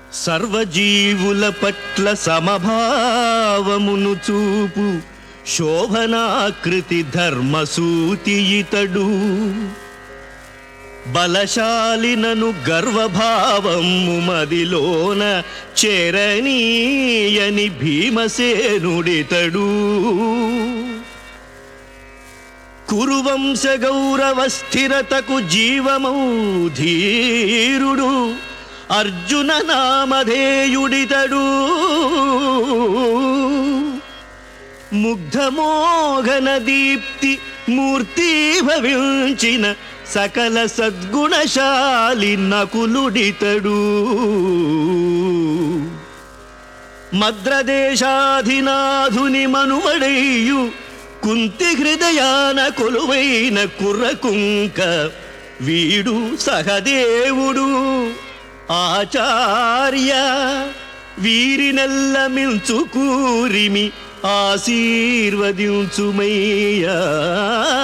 సర్వజీవుల పట్ల సమభావమును చూపు శోభనాకృతి ధర్మసూతి ఇతడు బలశాలినను గర్వభావము మదిలోన చేరనీయని భీమసేనుడితడు కురువంశ గౌరవ స్థిరతకు జీవమౌ ధీరుడు అర్జున నామధేయుడితడు ముగ్ధమోఘన దీప్తి మూర్తి భవించిన సకల సద్గుణశాలి నకులుడితడు మద్రదేశాధినాధుని మనుమడయ్యు కుంతి హృదయాన కొలువైన కుర్రకుంక వీడు సహదేవుడు ఆచార్య వీరినెల్ల మించు కూరిమి ఆశీర్వదించుమయ్యా